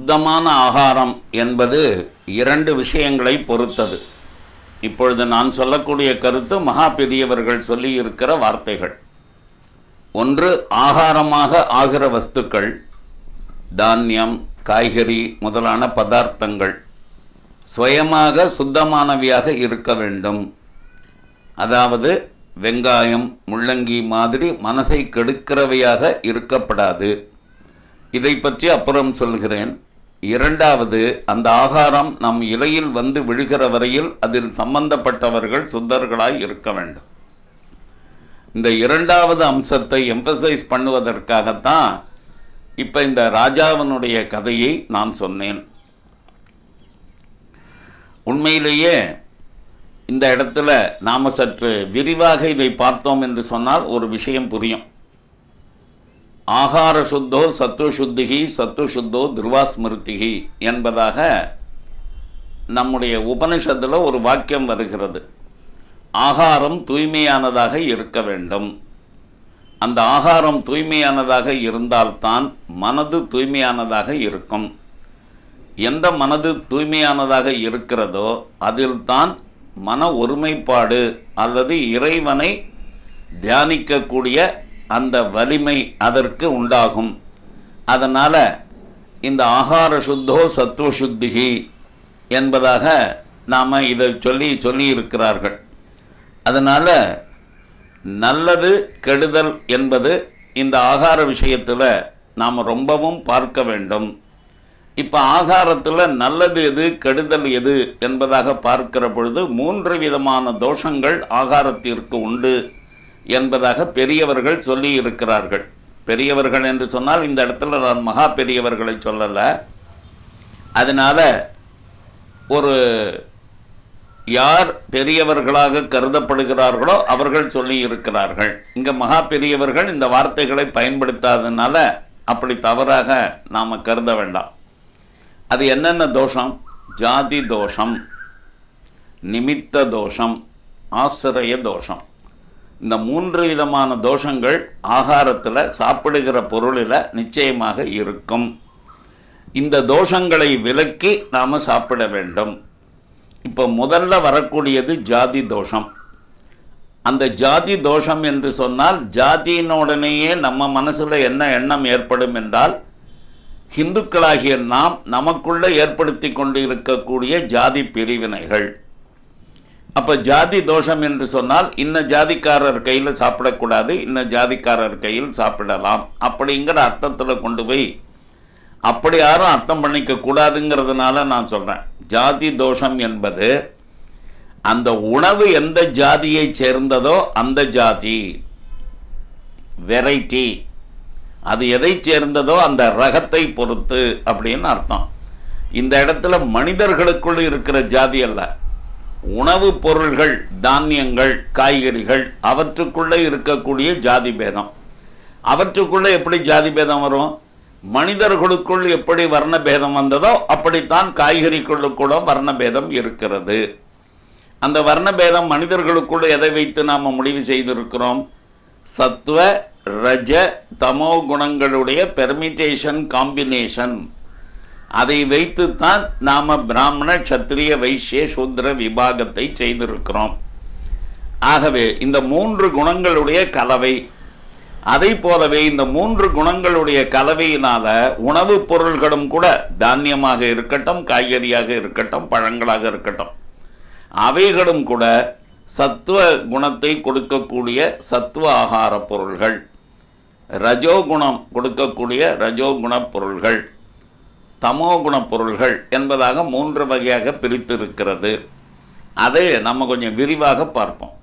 சுத்தமான ஆகாரம் என்பது இரண்டு விஷயங்களை பொறுத்தது இப்பொழுது நான் சொல்லக்கூடிய கருத்து மகா பெரியவர்கள் சொல்லியிருக்கிற வார்த்தைகள் ஒன்று ஆகாரமாக ஆகிற வஸ்துக்கள் தானியம் காய்கறி முதலான பதார்த்தங்கள் சுயமாக சுத்தமானவையாக இருக்க வேண்டும் அதாவது வெங்காயம் முள்ளங்கி மாதிரி மனசை கெடுக்கிறவையாக இருக்கப்படாது இதை பற்றி அப்புறம் சொல்கிறேன் இரண்டாவது அந்த ஆகாரம் நம் இலையில் வந்து விழுகிற வரையில் அதில் சம்பந்தப்பட்டவர்கள் சுத்தர்களாய் இருக்க வேண்டும் இந்த இரண்டாவது அம்சத்தை எம்பசைஸ் பண்ணுவதற்காகத்தான் இப்போ இந்த ராஜாவினுடைய கதையை நான் சொன்னேன் உண்மையிலேயே இந்த இடத்துல நாம் சற்று விரிவாக இதை பார்த்தோம் என்று சொன்னால் ஒரு விஷயம் புரியும் ஆகார சுத்தோ சத்துவ சுத்திகி சத்துவ சுத்தோ துர்வாஸ்மிருதிகி என்பதாக நம்முடைய உபனிஷத்தில் ஒரு வாக்கியம் வருகிறது ஆகாரம் தூய்மையானதாக இருக்க வேண்டும் அந்த ஆகாரம் தூய்மையானதாக இருந்தால்தான் மனது தூய்மையானதாக இருக்கும் எந்த மனது தூய்மையானதாக இருக்கிறதோ அதில்தான் மன ஒருமைப்பாடு அல்லது இறைவனை தியானிக்கக்கூடிய அந்த வலிமை அதற்கு உண்டாகும் அதனால் இந்த ஆகார சுத்தோ சத்துவ சுத்திகி என்பதாக நாம் இதை சொல்லி சொல்லி இருக்கிறார்கள் அதனால் நல்லது கெடுதல் என்பது இந்த ஆகார விஷயத்தில் நாம் ரொம்பவும் பார்க்க வேண்டும் இப்போ ஆகாரத்தில் நல்லது எது கெடுதல் எது என்பதாக பார்க்கிற பொழுது மூன்று விதமான தோஷங்கள் ஆகாரத்திற்கு உண்டு என்பதாக பெரியவர்கள் சொல்லி இருக்கிறார்கள் பெரியவர்கள் என்று சொன்னால் இந்த இடத்துல நான் மகா பெரியவர்களை சொல்லலை அதனால ஒரு யார் பெரியவர்களாக கருதப்படுகிறார்களோ அவர்கள் சொல்லி இருக்கிறார்கள் இங்க மகா பெரியவர்கள் இந்த வார்த்தைகளை பயன்படுத்தாதனால அப்படி தவறாக நாம கருத வேண்டாம் அது என்னென்ன தோஷம் ஜாதி தோஷம் நிமித்த தோஷம் ஆசிரிய தோஷம் இந்த மூன்று விதமான தோஷங்கள் ஆகாரத்தில் சாப்பிடுகிற பொருளில் நிச்சயமாக இருக்கும் இந்த தோஷங்களை விலக்கி நாம் சாப்பிட வேண்டும் இப்போ முதல்ல வரக்கூடியது ஜாதி தோஷம் அந்த ஜாதி தோஷம் என்று சொன்னால் ஜாதியினுடனேயே நம்ம மனசில் என்ன எண்ணம் ஏற்படும் என்றால் ஹிந்துக்களாகிய நாம் நமக்குள்ள ஏற்படுத்தி கொண்டு இருக்கக்கூடிய ஜாதி பிரிவினைகள் அப்போ ஜாதி தோஷம் என்று சொன்னால் இன்ன ஜாதிக்காரர் கையில் சாப்பிடக்கூடாது இன்ன ஜாதிக்காரர் கையில் சாப்பிடலாம் அப்படிங்கிற அர்த்தத்தில் கொண்டு போய் அப்படி யாரும் அர்த்தம் பண்ணிக்க கூடாதுங்கிறதுனால நான் சொல்கிறேன் ஜாதி தோஷம் என்பது அந்த உணவு எந்த ஜாதியை சேர்ந்ததோ அந்த ஜாதி வெரைட்டி அது எதை சேர்ந்ததோ அந்த ரகத்தை பொறுத்து அப்படின்னு அர்த்தம் இந்த இடத்துல மனிதர்களுக்குள் இருக்கிற ஜாதி அல்ல உணவுப் பொருள்கள் தானியங்கள் காய்கறிகள் அவற்றுக்குள்ளே இருக்கக்கூடிய ஜாதி பேதம் அவற்றுக்குள்ளே எப்படி ஜாதி பேதம் வரும் மனிதர்களுக்குள் எப்படி வர்ண பேதம் வந்ததோ அப்படித்தான் காய்கறிக்குள்ளுக்கூட வர்ண பேதம் இருக்கிறது அந்த வர்ண பேதம் மனிதர்களுக்குள் எதை வைத்து நாம் முடிவு செய்திருக்கிறோம் சத்துவ ரஜ தமோ குணங்களுடைய பெர்மிட்டேஷன் காம்பினேஷன் அதை வைத்துத்தான் நாம பிராமண சத்திரிய வைசிய சூத்திர விபாகத்தை செய்திருக்கிறோம் ஆகவே இந்த மூன்று குணங்களுடைய கலவை அதை போலவே இந்த மூன்று குணங்களுடைய கலவையினால உணவுப் பொருள்களும் கூட தானியமாக இருக்கட்டும் காய்கறியாக இருக்கட்டும் பழங்களாக இருக்கட்டும் அவைகளும் கூட சத்துவ குணத்தை கொடுக்கக்கூடிய சத்துவ ஆகார பொருள்கள் ரஜோகுணம் கொடுக்கக்கூடிய ரஜோகுண பொருள்கள் தமோகுண பொருள்கள் என்பதாக மூன்று வகையாக பிரித்திருக்கிறது அதை நம்ம கொஞ்சம் விரிவாக பார்ப்போம்